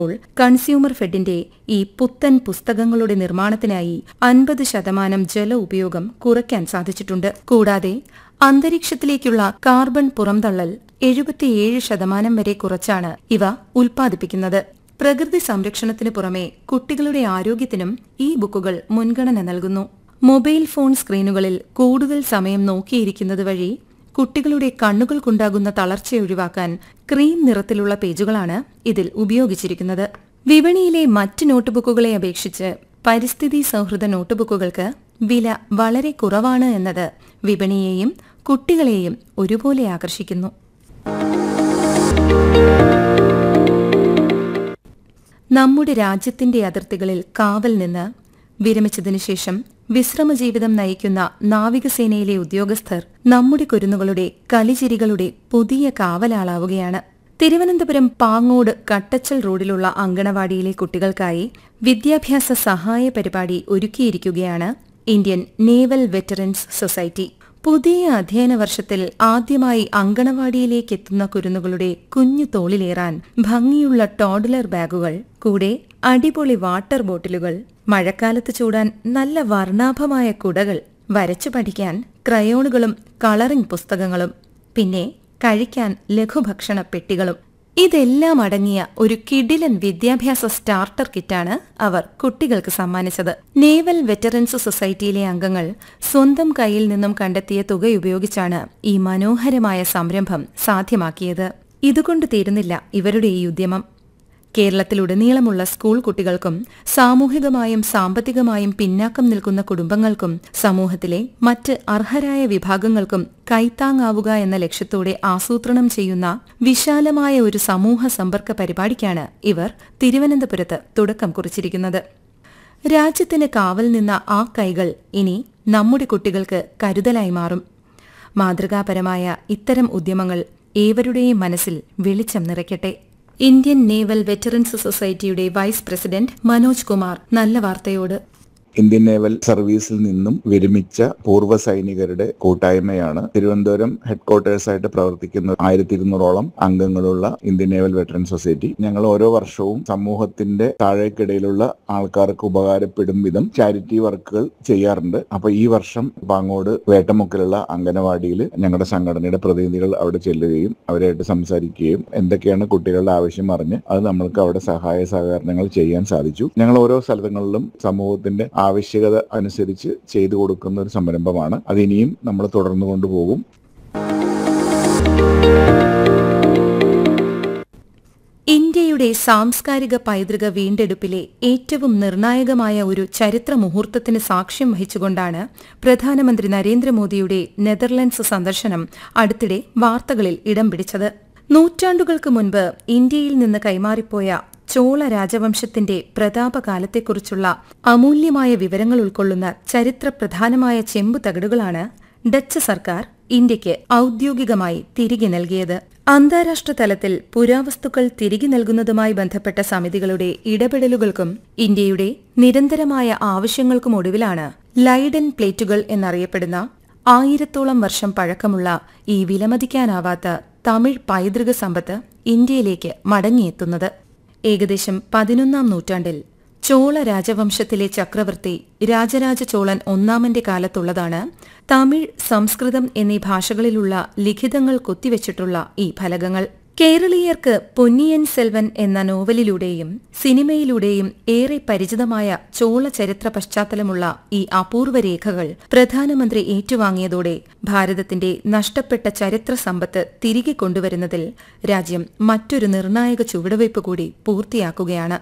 ഇപ്പോൾ കൺസ്യൂമർ ഫെഡിന്റെ ഈ പുത്തൻ പുസ്തകങ്ങളുടെ നിർമ്മാണത്തിനായി അൻപത് ശതമാനം ജല ഉപയോഗം കുറയ്ക്കാൻ സാധിച്ചിട്ടുണ്ട് കൂടാതെ അന്തരീക്ഷത്തിലേക്കുള്ള കാർബൺ പുറംതള്ളൽ എഴുപത്തിയേഴ് ശതമാനം വരെ കുറച്ചാണ് ഇവ ഉൽപ്പാദിപ്പിക്കുന്നത് പ്രകൃതി സംരക്ഷണത്തിന് പുറമെ കുട്ടികളുടെ ആരോഗ്യത്തിനും ഈ ബുക്കുകൾ മുൻഗണന നൽകുന്നു മൊബൈൽ ഫോൺ സ്ക്രീനുകളിൽ കൂടുതൽ സമയം നോക്കിയിരിക്കുന്നത് വഴി കുട്ടികളുടെ കണ്ണുകൾക്കുണ്ടാകുന്ന തളർച്ച ഒഴിവാക്കാൻ ക്രീം നിറത്തിലുള്ള പേജുകളാണ് ഇതിൽ ഉപയോഗിച്ചിരിക്കുന്നത് വിപണിയിലെ മറ്റ് നോട്ട്ബുക്കുകളെ അപേക്ഷിച്ച് പരിസ്ഥിതി സൗഹൃദ നോട്ട്ബുക്കുകൾക്ക് വില വളരെ കുറവാണ് എന്നത് വിപണിയെയും കുട്ടികളെയും ഒരുപോലെ ആകർഷിക്കുന്നു നമ്മുടെ രാജ്യത്തിന്റെ അതിർത്തികളിൽ കാവൽ നിന്ന് വിരമിച്ചതിനു ശേഷം വിശ്രമജീവിതം നയിക്കുന്ന നാവികസേനയിലെ ഉദ്യോഗസ്ഥർ നമ്മുടെ കുരുന്നുകളുടെ കളിചിരികളുടെ പുതിയ കാവലാളാവുകയാണ് തിരുവനന്തപുരം പാങ്ങോട് കട്ടച്ചൽ റോഡിലുള്ള അങ്കണവാടിയിലെ കുട്ടികൾക്കായി വിദ്യാഭ്യാസ സഹായ പരിപാടി ഒരുക്കിയിരിക്കുകയാണ് ഇന്ത്യൻ നേവൽ വെറ്ററൻസ് സൊസൈറ്റി പുതിയ അധ്യയന വർഷത്തിൽ ആദ്യമായി അങ്കണവാടിയിലേക്ക് എത്തുന്ന കുരുന്നുകളുടെ കുഞ്ഞു തോളിലേറാൻ ഭംഗിയുള്ള ടോഡ്ലർ ബാഗുകൾ കൂടെ അടിപൊളി വാട്ടർ ബോട്ടിലുകൾ മഴക്കാലത്ത് ചൂടാൻ നല്ല വർണ്ണാഭമായ കുടകൾ വരച്ചു പഠിക്കാൻ ക്രയോണുകളും കളറിംഗ് പുസ്തകങ്ങളും പിന്നെ കഴിക്കാൻ ലഘുഭക്ഷണ പെട്ടികളും ഇതെല്ലാം അടങ്ങിയ ഒരു കിടിലൻ വിദ്യാഭ്യാസ സ്റ്റാർട്ടർ കിറ്റാണ് അവർ കുട്ടികൾക്ക് സമ്മാനിച്ചത് നേവൽ വെറ്ററൻസ് സൊസൈറ്റിയിലെ അംഗങ്ങൾ സ്വന്തം കയ്യിൽ നിന്നും കണ്ടെത്തിയ തുക ഉപയോഗിച്ചാണ് ഈ മനോഹരമായ സംരംഭം സാധ്യമാക്കിയത് ഇതുകൊണ്ട് തീരുന്നില്ല ഇവരുടെ ഈ ഉദ്യമം കേരളത്തിലുടനീളമുള്ള സ്കൂൾ കുട്ടികൾക്കും സാമൂഹികമായും സാമ്പത്തികമായും പിന്നാക്കം നിൽക്കുന്ന കുടുംബങ്ങൾക്കും സമൂഹത്തിലെ മറ്റ് അർഹരായ വിഭാഗങ്ങൾക്കും കൈത്താങ്ങാവുക എന്ന ലക്ഷ്യത്തോടെ ആസൂത്രണം ചെയ്യുന്ന വിശാലമായ ഒരു സമൂഹ സമ്പർക്ക പരിപാടിക്കാണ് ഇവർ തിരുവനന്തപുരത്ത് തുടക്കം കുറിച്ചിരിക്കുന്നത് രാജ്യത്തിന് കാവൽ നിന്ന ആ കൈകൾ ഇനി നമ്മുടെ കുട്ടികൾക്ക് കരുതലായി മാറും മാതൃകാപരമായ ഇത്തരം ഉദ്യമങ്ങൾ ഏവരുടെയും മനസ്സിൽ വെളിച്ചം നിറയ്ക്കട്ടെ ഇന്ത്യൻ നേവൽ വെറ്ററൻസ് സൊസൈറ്റിയുടെ വൈസ് പ്രസിഡന്റ് മനോജ് കുമാർ നല്ല വാർത്തയോട് ഇന്ത്യൻ നേവൽ സർവീസിൽ നിന്നും വിരമിച്ച പൂർവ്വ സൈനികരുടെ കൂട്ടായ്മയാണ് തിരുവനന്തപുരം ഹെഡ്ക്വാർട്ടേഴ്സ് ആയിട്ട് പ്രവർത്തിക്കുന്ന ആയിരത്തി ഇരുന്നൂറോളം അംഗങ്ങളുള്ള ഇന്ത്യൻ നേവൽ വെറ്ററൻ സൊസൈറ്റി ഞങ്ങൾ ഓരോ വർഷവും സമൂഹത്തിന്റെ താഴേക്കിടയിലുള്ള ആൾക്കാർക്ക് ഉപകാരപ്പെടും വിധം ചാരിറ്റി വർക്കുകൾ ചെയ്യാറുണ്ട് അപ്പൊ ഈ വർഷം പാങ്ങോട് വേട്ടമുക്കിലുള്ള അംഗനവാടിയിൽ ഞങ്ങളുടെ സംഘടനയുടെ പ്രതിനിധികൾ അവിടെ ചെല്ലുകയും അവരായിട്ട് സംസാരിക്കുകയും എന്തൊക്കെയാണ് കുട്ടികളുടെ ആവശ്യം അറിഞ്ഞ് അത് നമ്മൾക്ക് അവിടെ സഹായ സഹകരണങ്ങൾ ചെയ്യാൻ സാധിച്ചു ഞങ്ങൾ ഓരോ സ്ഥലങ്ങളിലും സമൂഹത്തിന്റെ ആവശ്യകത അനുസരിച്ച് ചെയ്തു കൊടുക്കുന്ന ഒരു സംരംഭമാണ് അത് ഇനിയും നമ്മൾ തുടർന്നു കൊണ്ടുപോകും ഇന്ത്യയുടെ സാംസ്കാരിക പൈതൃക വീണ്ടെടുപ്പിലെ ഏറ്റവും നിർണായകമായ ഒരു ചരിത്ര മുഹൂർത്തത്തിന് സാക്ഷ്യം വഹിച്ചുകൊണ്ടാണ് പ്രധാനമന്ത്രി നരേന്ദ്രമോദിയുടെ നെതർലൻഡ്സ് സന്ദർശനം അടുത്തിടെ വാർത്തകളിൽ ഇടം പിടിച്ചത് നൂറ്റാണ്ടുകൾക്ക് മുൻപ് ഇന്ത്യയിൽ നിന്ന് കൈമാറിപ്പോയ ചോള രാജവംശത്തിന്റെ പ്രതാപകാലത്തെക്കുറിച്ചുള്ള അമൂല്യമായ വിവരങ്ങൾ ഉൾക്കൊള്ളുന്ന ചരിത്രപ്രധാനമായ ചെമ്പു തകിടുകളാണ് ഡച്ച് സർക്കാർ ഇന്ത്യക്ക് ഔദ്യോഗികമായി തിരികെ നൽകിയത് അന്താരാഷ്ട്ര തലത്തിൽ പുരാവസ്തുക്കൾ തിരികെ നൽകുന്നതുമായി ബന്ധപ്പെട്ട സമിതികളുടെ ഇടപെടലുകൾക്കും ഇന്ത്യയുടെ നിരന്തരമായ ആവശ്യങ്ങൾക്കും ഒടുവിലാണ് ലൈഡൻ പ്ലേറ്റുകൾ എന്നറിയപ്പെടുന്ന ആയിരത്തോളം വർഷം പഴക്കമുള്ള ഈ വിലമതിക്കാനാവാത്ത തമിഴ് പൈതൃക സമ്പത്ത് ഇന്ത്യയിലേക്ക് മടങ്ങിയെത്തുന്നത് ഏകദേശം പതിനൊന്നാം നൂറ്റാണ്ടിൽ ചോള രാജവംശത്തിലെ ചക്രവർത്തി രാജരാജ ചോളൻ ഒന്നാമന്റെ കാലത്തുള്ളതാണ് തമിഴ് സംസ്കൃതം എന്നീ ഭാഷകളിലുള്ള ലിഖിതങ്ങൾ കൊത്തിവെച്ചിട്ടുള്ള ഈ ഫലകങ്ങൾ കേരളീയർക്ക് പൊന്നിയൻ സെൽവൻ എന്ന നോവലിലൂടെയും സിനിമയിലൂടെയും ഏറെ പരിചിതമായ ചോള ചരിത്ര പശ്ചാത്തലമുള്ള ഈ അപൂർവ രേഖകൾ പ്രധാനമന്ത്രി ഏറ്റുവാങ്ങിയതോടെ ഭാരതത്തിന്റെ നഷ്ടപ്പെട്ട ചരിത്ര സമ്പത്ത് തിരികെ കൊണ്ടുവരുന്നതിൽ രാജ്യം മറ്റൊരു നിർണായക ചുവടുവയ്പ് കൂടി പൂർത്തിയാക്കുകയാണ്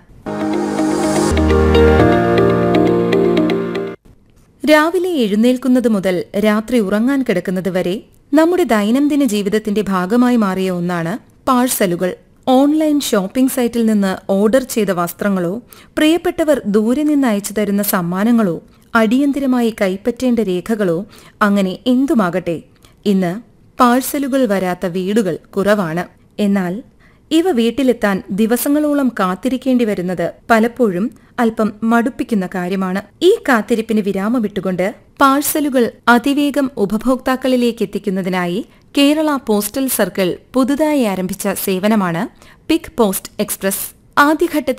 രാവിലെ എഴുന്നേൽക്കുന്നത് മുതൽ രാത്രി ഉറങ്ങാൻ കിടക്കുന്നത് വരെ നമ്മുടെ ദൈനംദിന ജീവിതത്തിന്റെ ഭാഗമായി മാറിയ ഒന്നാണ് പാഴ്സലുകൾ ഓൺലൈൻ ഷോപ്പിംഗ് സൈറ്റിൽ നിന്ന് ഓർഡർ ചെയ്ത വസ്ത്രങ്ങളോ പ്രിയപ്പെട്ടവർ ദൂരെ നിന്ന് അയച്ചു തരുന്ന സമ്മാനങ്ങളോ അടിയന്തിരമായി കൈപ്പറ്റേണ്ട രേഖകളോ അങ്ങനെ എന്തുമാകട്ടെ ഇന്ന് പാഴ്സലുകൾ വരാത്ത വീടുകൾ കുറവാണ് എന്നാൽ ഇവ വീട്ടിലെത്താൻ ദിവസങ്ങളോളം കാത്തിരിക്കേണ്ടി വരുന്നത് പലപ്പോഴും അല്പം മടുപ്പിക്കുന്ന കാര്യമാണ് ഈ കാത്തിരിപ്പിന് വിരാമമിട്ടുകൊണ്ട് പാഴ്സലുകൾ അതിവേഗം ഉപഭോക്താക്കളിലേക്ക് എത്തിക്കുന്നതിനായി കേരള പോസ്റ്റൽ സർക്കിൾ പുതുതായി ആരംഭിച്ച സേവനമാണ് പിക് പോസ്റ്റ് എക്സ്പ്രസ് ആദ്യഘട്ടത്തിൽ